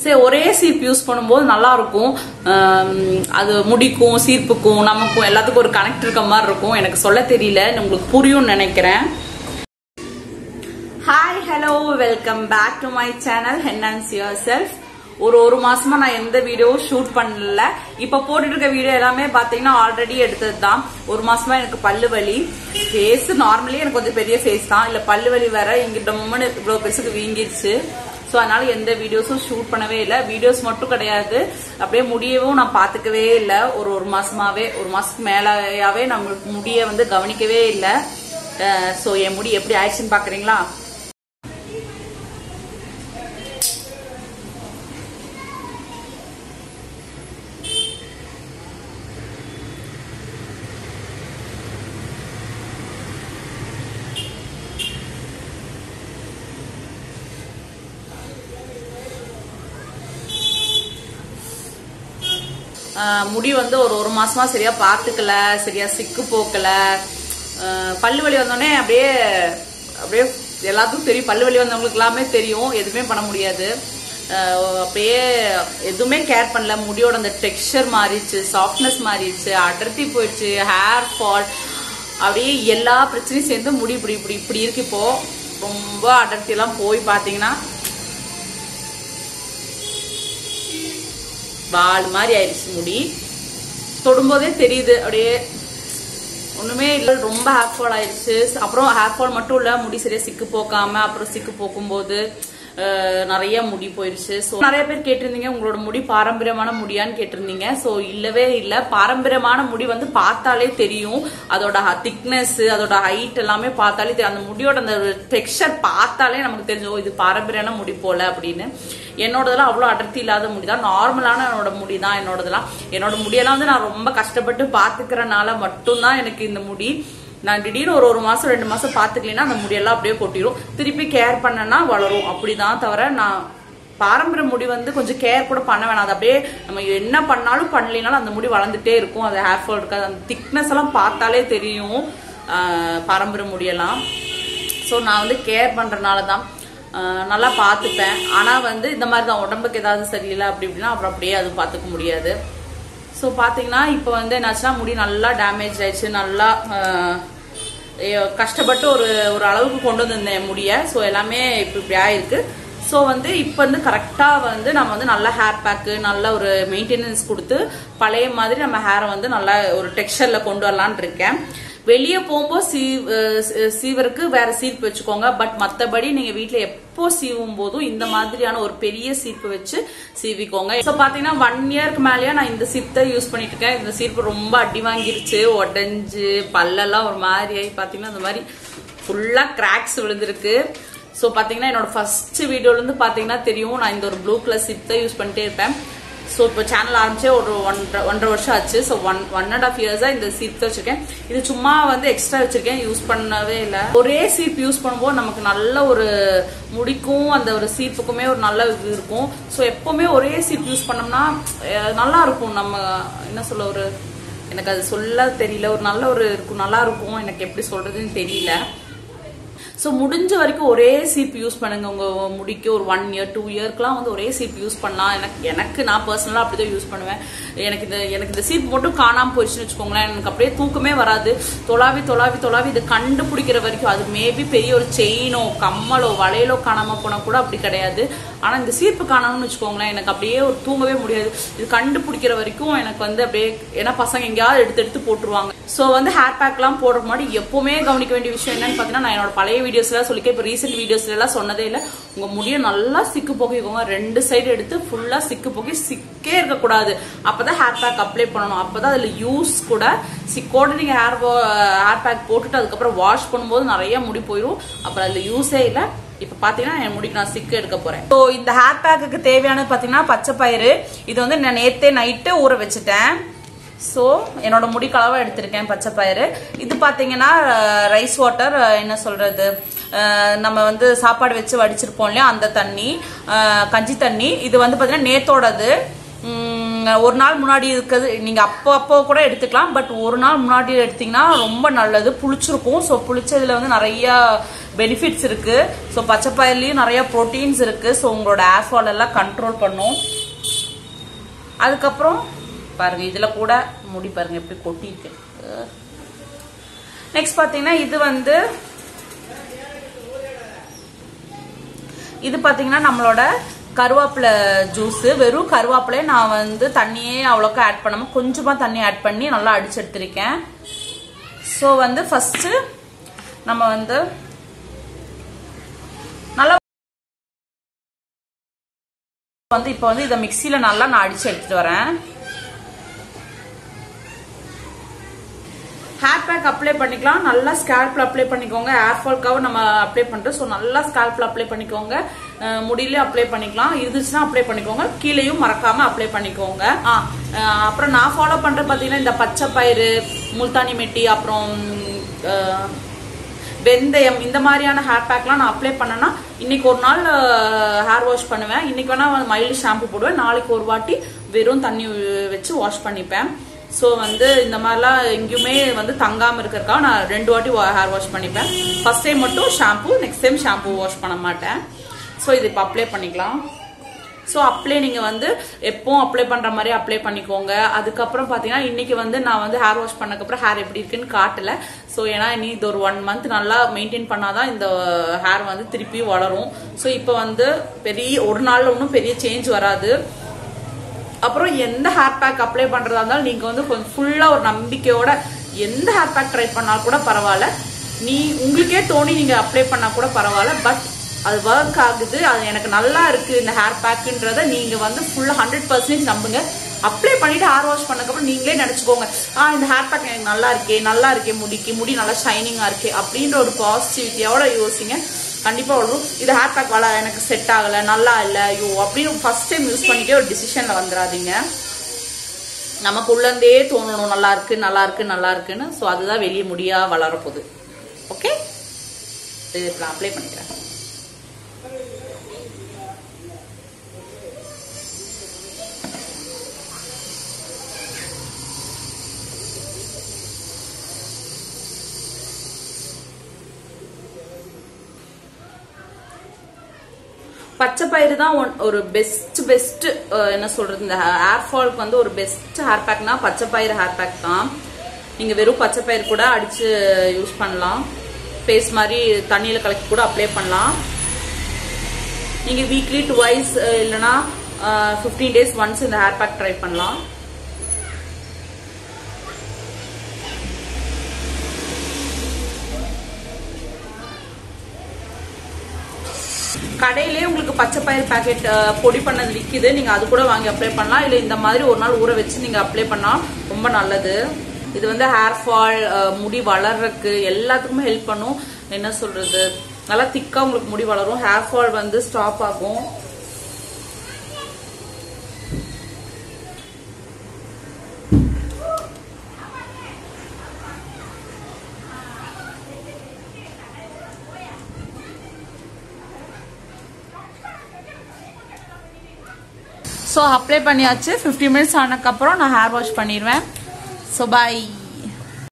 சரி ஒரே cheap use பண்ணும்போது நல்லா இருக்கும் ஆம், அது முடிக்கும் சீர்ப்புக்கும் நமக்கும் எல்லாத்துக்கும் ஒரு கனெக்ட் இருக்க மாதிரி இருக்கும் எனக்கு சொல்ல தெரியல உங்களுக்கு புரியும்னு நினைக்கிறேன் hi hello welcome back to my channel enhance yourself ஒரு ஒரு மாசமா நான் எந்த வீடியோவும் ஷூட் பண்ணல இப்ப போட்டுட்டு இருக்க வீடியோ எல்லாமே பாத்தீங்கன்னா ஆல்ரெடி எடுத்தது தான் ஒரு மாசமா எனக்கு பல்லு வலி ஃபேஸ் நார்மலி எனக்கு கொஞ்சம் பெரிய ஃபேஸ் தான் இல்ல பல்லு வலி வேற இங்க டம்முன்னு இவ்வளவு பெருசுக்கு வீங்கிருச்சு ஸோ அதனால எந்த வீடியோஸும் ஷூட் பண்ணவே இல்லை வீடியோஸ் மட்டும் கிடையாது அப்படியே முடியவும் நான் பார்த்துக்கவே இல்லை ஒரு ஒரு மாசமாவே ஒரு மாசத்துக்கு மேலேயாவே நம்மளுக்கு முடிய வந்து கவனிக்கவே இல்லை ஸோ என் முடி எப்படி ஆயிடுச்சுன்னு பாக்குறீங்களா ஆஹ் முடி வந்து ஒரு ஒரு மாசமா சரியா பார்த்துக்கல சரியா சிக்கு போக்கல ஆஹ் பல்லு வலி வந்தோடனே அப்படியே அப்படியே எல்லாத்துக்கும் தெரியும் பல்லு வலி வந்தவங்களுக்கு எல்லாமே தெரியும் எதுவுமே பண்ண முடியாது ஆஹ் அப்படியே எதுவுமே கேர் பண்ணல முடியோட அந்த டெக்ஸ்சர் மாறிடுச்சு சாஃப்ட்னஸ் மாறிடுச்சு அடர்த்தி போயிடுச்சு ஹேர் ஃபால் அப்படியே எல்லா பிரச்சனையும் சேர்ந்து முடி இப்படி இப்படி இப்படி இருக்கு இப்போ ரொம்ப அடர்த்தி எல்லாம் போய் பாத்தீங்கன்னா வால் மாதிரி ஆயிடுச்சு முடி தொடும்போதே தெரியுது அப்படியே ஒண்ணுமே இல்லை ரொம்ப ஹேர் ஃபால் ஆயிடுச்சு அப்புறம் ஹேர் ஃபால் மட்டும் இல்ல முடி சரியா சிக்கு போக்காம அப்புறம் சிக்கு போக்கும்போது அஹ், நிறைய முடி போயிடுச்சு ஸோ நிறைய பேர் கேட்டிருந்தீங்க உங்களோட முடி பாரம்பரியமான முடியான்னு கேட்டிருந்தீங்க ஸோ இல்லவே இல்லை பாரம்பரியமான முடி வந்து பார்த்தாலே தெரியும் அதோட திக்னஸ் அதோட ஹைட் எல்லாமே பார்த்தாலே தெரியும் அந்த முடியோட அந்த டெக்ஸ்சர் பார்த்தாலே நமக்கு தெரிஞ்சு ஓ, இது பாரம்பரியமான முடி போல அப்படின்னு என்னோடதெல்லாம் அவ்வளோ அடர்த்தி இல்லாத முடி தான் நார்மலான என்னோட முடி தான் என்னோடதெல்லாம் என்னோட முடியெல்லாம் வந்து நான் ரொம்ப கஷ்டப்பட்டு பார்த்துக்கிறனால மட்டும்தான் எனக்கு இந்த முடி நான் திடீர்னு ஒரு ஒரு மாசம் ரெண்டு மாசம் பார்த்துக்கலைன்னா அந்த முடியெல்லாம் அப்படியே கொட்டிடும் திருப்பி கேர் பண்ணனா வளரும் அப்படிதான் தவிர நான் பாரம்பரிய முடி வந்து கொஞ்சம் கேர் கூட பண்ண வேணாம் அது அப்படியே நம்ம என்ன பண்ணாலும் பண்ணலைனாலும் அந்த முடி வளர்ந்துட்டே இருக்கும் அது ஹேர் ஃபால் இருக்காது அந்த திக்னஸ் எல்லாம் பார்த்தாலே தெரியும் ஆஹ் பாரம்பரிய முடியெல்லாம் ஸோ நான் வந்து கேர் பண்றதுனால தான் ஆஹ் நல்லா பார்த்துப்பேன் ஆனால் வந்து இந்த மாதிரி தான் உடம்புக்கு ஏதாவது சரியில்லை அப்படி இப்படின்னா அப்புறம் அப்படியே அது பார்த்துக்க முடியாது ஸோ பார்த்தீங்கன்னா இப்போ வந்து என்னாச்சுன்னா முடி நல்லா டேமேஜ் ஆயிடுச்சு நல்லா ஆஹ், ஏ- கஷ்டப்பட்டு ஒரு ஒரு அளவுக்கு கொண்டு வந்திருந்தேன் முடிய ஸோ எல்லாமே இப்போ இப்படி ஆயிருக்கு ஸோ வந்து இப்போ வந்து கரெக்டாக வந்து நம்ம வந்து நல்ல ஹேர் பேக்கு நல்ல ஒரு மெயின்டெனன்ஸ் கொடுத்து பழைய மாதிரி நம்ம ஹேரை வந்து நல்லா ஒரு டெக்ஸ்சரில் கொண்டு வரலான்னு இருக்கேன் வெளியே போகும்போது சீ அஹ் சீ- சீவருக்கு வேற சீர்ப்பு வச்சுக்கோங்க பட் மத்தபடி நீங்க வீட்ல எப்போ சீவும் போதும் இந்த மாதிரியான ஒரு பெரிய சீர்ப்பு வச்சு சீவிக்கோங்க ஸோ பாத்தீங்கன்னா ஒன் இயர்க்கு மேலேயே நான் இந்த சீப் தான் யூஸ் பண்ணிட்டு இருக்கேன் இந்த சீர்ப்பு ரொம்ப அடி வாங்கிருச்சு உடஞ்சு பல்லெல்லாம் ஒரு மாதிரி ஆகி பாத்தீங்கன்னா இந்த மாதிரி ஃபுல்லா கிராக்ஸ் விழுந்திருக்கு ஸோ பாத்தீங்கன்னா என்னோட ஃபர்ஸ்ட் வீடியோல இருந்து பாத்தீங்கன்னா தெரியும் நான் இந்த ஒரு ப்ளூ கலர் சீப் தான் யூஸ் பண்ணிட்டே இருப்பேன் ஸோ இப்போ சேனல் ஆரம்பிச்சே ஒரு ஒன்றரை ஒன்றரை வருஷம் ஆச்சு so one one and half இயர்ஸா இந்த சீப் தான் வச்சிருக்கேன் இது சும்மா வந்து எக்ஸ்ட்ரா வச்சிருக்கேன் யூஸ் பண்ணவே இல்லை ஒரே சீப் யூஸ் பண்ணும்போது நமக்கு நல்ல ஒரு முடிக்கும் அந்த ஒரு சீப்புக்குமே ஒரு நல்ல இது இருக்கும் ஸோ எப்பவுமே ஒரே சீப் யூஸ் பண்ணோம்னா அஹ், நல்லா இருக்கும் நம்ம என்ன சொல்ல ஒரு எனக்கு அது சொல்ல தெரியல ஒரு நல்ல ஒரு இருக்கும் நல்லா இருக்கும் எனக்கு எப்படி சொல்றதுன்னு தெரியல ஸோ முடிஞ்ச வரைக்கும் ஒரே சீப் யூஸ் பண்ணுங்க உங்க முடிக்கு ஒரு ஒன் இயர் டூ இயர்க்குலாம் வந்து ஒரே சீப் யூஸ் பண்ணலாம் எனக்கு எனக்கு நான் பர்சனலாக அப்படிதான் யூஸ் பண்ணுவேன் எனக்கு இந்த எனக்கு இந்த சீப் மட்டும் காணாம போயிடுச்சுன்னு வச்சுக்கோங்களேன் எனக்கு அப்படியே தூக்கமே வராது தொலாவி தொலாவி தொலாவி இது கண்டுபிடிக்கிற வரைக்கும் அது மேபி பெரிய ஒரு செயினோ கம்மலோ வளையலோ காணாம போனா கூட அப்படி கிடையாது ஆனா இந்த சீப்பு காணாமன்னு வச்சுக்கோங்களேன் எனக்கு அப்படியே ஒரு தூங்கவே முடியாது இது கண்டுபிடிக்கிற வரைக்கும் எனக்கு வந்து அப்படியே ஏன்னா பசங்க எங்கேயாவது எடுத்து எடுத்து போட்டுருவாங்க ஸோ வந்து ஹேர் பேக்லாம் போடுற முன்னாடி எப்பவுமே கவனிக்க வேண்டிய விஷயம் என்னன்னு பார்த்தீங்கன்னா நான் என்னோட பழைய வீடியோஸ்லாம் சொல்லிக்க இப்போ ரீசெண்ட் வீடியோஸ்ல எல்லாம் சொன்னதே இல்லை உங்க முடிய நல்லா சிக்கு போக்கிக்கோங்க ரெண்டு சைடு எடுத்து ஃபுல்லா சிக்கு போக்கி சிக்கே இருக்கக்கூடாது அப்பதான் ஹேர் பேக் அப்ளை பண்ணணும் அப்பதான் அதுல யூஸ் கூட சிக்கோட நீங்க ஹேர் ஹேர் பேக் போட்டுட்டு அதுக்கப்புறம் வாஷ் பண்ணும்போது நிறைய முடி போயிடும் அப்புறம் அதுல யூஸே இல்லை இப்ப பாத்தீங்கன்னா என் முடிக்கு நான் சிக்கு எடுக்க போறேன் ஸோ இந்த ஹேர் பேக்குக்கு தேவையானது பாத்தீங்கன்னா பச்சை பயிறு இது வந்து நான் நேத்தே நைட்டு ஊற வச்சுட்டேன் ஸோ என்னோட முடி கலவை எடுத்திருக்கேன் பச்சை பயிறு இது பார்த்தீங்கன்னா ரைஸ் வாட்டர் என்ன சொல்றது அஹ், நம்ம வந்து சாப்பாடு வச்சு வடிச்சிருப்போம் இல்லையா அந்த தண்ணி அஹ், கஞ்சி தண்ணி இது வந்து பார்த்தீங்கன்னா நேத்தோடது உம், ம், ஒரு நாள் முன்னாடி இருக்கிறது நீங்கள் அப்போ அப்போ கூட எடுத்துக்கலாம் பட் ஒரு நாள் முன்னாடி எடுத்தீங்கன்னா ரொம்ப நல்லது புளிச்சிருக்கும் ஸோ புளிச்சதுல வந்து நிறைய பெனிஃபிட்ஸ் இருக்கு ஸோ பச்சைப்பயிர்லேயும் நிறைய ப்ரோட்டீன்ஸ் இருக்கு ஸோ உங்களோட ஏர் ஃபால் எல்லாம் கண்ட்ரோல் பண்ணும் அதுக்கப்புறம் பாருங்க இதுல கூட முடி பாருங்க எப்படி கொட்டிருக்கு நெக்ஸ்ட் பாத்தீங்கன்னா இது வந்து இது பாத்தீங்கன்னா நம்மளோட கருவேப்பிலை ஜூஸ் வெறும் கருவேப்பிலையை நான் வந்து தண்ணியே அவ்வளோக்கா ஆட் பண்ணாம கொஞ்சமா தண்ணி ஆட் பண்ணி நல்லா அடிச்சு எடுத்திருக்கேன் ஸோ வந்து ஃபர்ஸ்ட் நம்ம வந்து நல்லா வந்து இப்போ வந்து இதை மிக்சியில நல்லா நான் அடிச்சு எடுத்துட்டு வரேன் ஹேர் பேக் அப்ளை பண்ணிக்கலாம் நல்லா ஸ்கேல்ப்ல அப்ளை பண்ணிக்கோங்க ஹேர் ஃபால்க்காக நம்ம அப்ளை பண்றோம் ஸோ நல்லா ஸ்கேல்ப்ல அப்ளை பண்ணிக்கோங்க அஹ் முடியிலயும் அப்ளை பண்ணிக்கலாம் இருந்துச்சுன்னா அப்ளை பண்ணிக்கோங்க கீழேயும் மறக்காம அப்ளை பண்ணிக்கோங்க ஆ, அஹ் அப்புறம் நான் ஃபாலோ பண்றது பாத்தீங்கன்னா இந்த பச்சை பயிறு முல்தானி மெட்டி அப்புறம் அஹ், வெந்தயம் இந்த மாதிரியான ஹேர் பேக்லாம் நான் அப்ளை பண்ணேன்னா இன்னைக்கு ஒரு நாள் ஹேர் வாஷ் பண்ணுவேன் இன்னைக்கு வேணா மைல்டு ஷாம்பு போடுவேன் நாளைக்கு ஒரு வாட்டி வெறும் தண்ணி வச்சு வாஷ் பண்ணிப்பேன் ஸோ வந்து இந்த மாதிரிலாம் எங்கேயுமே வந்து தங்காம இருக்கறதுக்காக நான் ரெண்டு வாட்டி ஹேர் வாஷ் பண்ணிப்பேன் ஃபர்ஸ்ட் டைம் மட்டும் shampoo next time shampoo wash பண்ண மாட்டேன் ஸோ இது இப்போ அப்ளை பண்ணிக்கலாம் ஸோ அப்ளை நீங்கள் வந்து எப்பவும் அப்ளை பண்ணுற மாதிரி அப்ளை பண்ணிக்கோங்க அதுக்கப்புறம் பார்த்தீங்கன்னா இன்னைக்கு வந்து நான் வந்து ஹேர் வாஷ் பண்ணக்கப்புறம் ஹேர் எப்படி இருக்குன்னு காட்டல ஸோ ஏன்னா இனி இது ஒரு ஒன் மந்த் நல்லா மெயின்டைன் பண்ணாதான் இந்த ஹேர் வந்து திருப்பி வளரும் ஸோ இப்போ வந்து பெரிய ஒரு நாள்ல ஒன்றும் பெரிய சேஞ்ச் வராது அப்புறம் எந்த ஹேர் பேக் அப்ளை பண்றதா இருந்தாலும் நீங்க வந்து கொஞ்சம் ஃபுல்லா ஒரு நம்பிக்கையோட எந்த ஹேர் பேக் ட்ரை பண்ணாலும் கூட பரவாயில்ல நீ உங்களுக்கே தோணி நீங்க அப்ளை பண்ணா கூட பரவாயில்ல பட் அது ஒர்க் ஆகுது அது எனக்கு நல்லா இருக்கு இந்த ஹேர் பேக்குன்றத நீங்க வந்து ஃபுல்லா ஹண்ட்ரட் பர்சன்டேஜ் நம்புங்க அப்ளை பண்ணிட்டு ஹேர் வாஷ் பண்ணக்கப்புறம் நீங்களே நினைச்சுக்கோங்க ஆ இந்த ஹேர் பேக் எனக்கு நல்லா இருக்கே நல்லா இருக்கே முடிக்கு முடி நல்லா ஷைனிங்கா இருக்கே அப்படின்ற ஒரு பாசிட்டிவிட்டியோட யோசிங்க கண்டிப்பா வரும் இது ஹேர் பேக் வள எனக்கு செட் ஆகல நல்லா இல்ல ஐயோ அப்படின்னு ஃபர்ஸ்ட் டைம் யூஸ் பண்ணிட்டே ஒரு டிசிஷன்ல வந்துடாதீங்க நமக்குள்ள இருந்தே தோணணும் நல்லா இருக்கு நல்லா இருக்கு நல்லா இருக்குன்னு ஸோ அதுதான் வெளியே முடியா வளரப்போகுது ஓகே இது நான் அப்ளை பண்ணிக்கிறேன் பச்சை பயிறு தான் ஒன்- ஒரு பெஸ்ட் பெஸ்ட் என்ன சொல்றது இந்த ஹேர் ஃபால்க்கு வந்து ஒரு பெஸ்ட் ஹேர் பேக்னா பச்சை பயிறு ஹேர் பேக் தான் நீங்க வெறும் பச்சை பயிறு கூட அடிச்சு யூஸ் பண்ணலாம் ஃபேஸ் மாதிரி தண்ணியில கலக்கி கூட அப்ளை பண்ணலாம் நீங்க வீக்லி டுவைஸ் இல்லைன்னா ஃபிஃப்டீன் டேஸ் ஒன்ஸ் இந்த ஹேர் பேக் ட்ரை பண்ணலாம் கடையிலே உங்களுக்கு பச்சை பயிர் பாக்கெட் பொடி பண்ணது விற்கிது நீங்க அது கூட வாங்கி அப்ளை பண்ணலாம் இல்ல இந்த மாதிரி ஒரு நாள் ஊற வச்சு நீங்க அப்ளை பண்ணா ரொம்ப நல்லது இது வந்து ஹேர் ஃபால் முடி வளர்றதுக்கு எல்லாத்துக்குமே ஹெல்ப் பண்ணும் என்ன சொல்றது நல்லா திக்கா உங்களுக்கு முடி வளரும் ஹேர் ஃபால் வந்து ஸ்டாப் ஆகும் ஸோ அப்ளை பண்ணியாச்சு ஃபிஃப்டி மினிட்ஸ் ஆனதுக்கப்புறம் நான் ஹேர் வாஷ் பண்ணிடுவேன் ஸோ பாய்